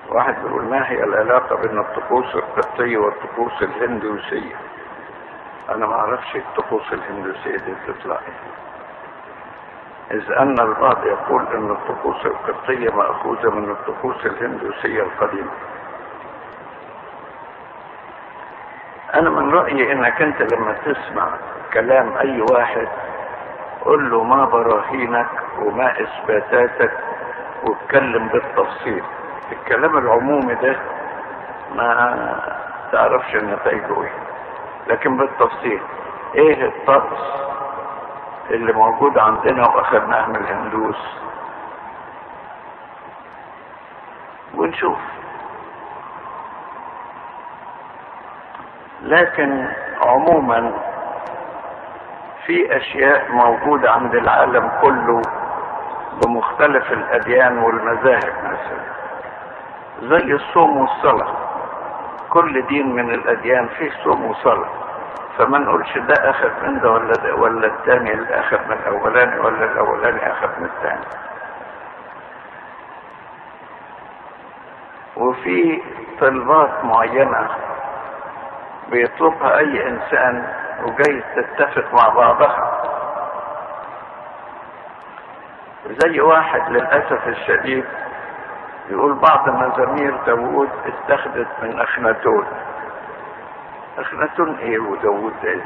واحد بيقول ما هي العلاقة بين الطقوس القبطية والطقوس الهندوسية أنا ما أعرفش الطقوس الهندوسية دي بتطلع إيه إذ أن البعض يقول أن الطقوس القبطية مأخوذة من الطقوس الهندوسية القديمة أنا من رأيي أنك أنت لما تسمع كلام أي واحد قل له ما براهينك وما إثباتاتك واتكلم بالتفصيل الكلام العمومي ده ما تعرفش نتائجه ايه لكن بالتفصيل ايه الطقس اللي موجود عندنا واخدناه من الهندوس ونشوف لكن عموما في اشياء موجودة عند العالم كله بمختلف الاديان والمذاهب مثلا زي الصوم والصلاة كل دين من الاديان فيه صوم وصلاة فما نقولش ده اخذ من ده ولا ده ولا الثاني اللي اخذ من الاولاني ولا الاولاني اخذ من الثاني وفي طلبات معينة بيطلبها اي انسان وجاي تتفق مع بعضها زي واحد للأسف الشديد يقول بعض مزامير داوود اتخذت من أخناتون أخناتون إيه وداوود إيه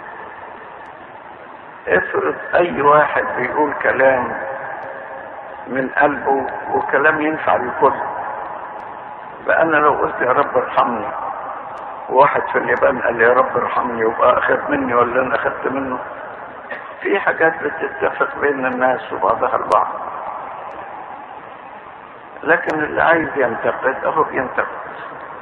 افرض أي واحد بيقول كلام من قلبه وكلام ينفع للكل بقى أنا لو قلت يا رب ارحمني واحد في اليابان قال لي يا رب ارحمني وبقى أخذ مني ولا أنا أخذت منه في حاجات بتتفق بين الناس وبعضها البعض لكن اللي عايز ينتقد اهو بينتقد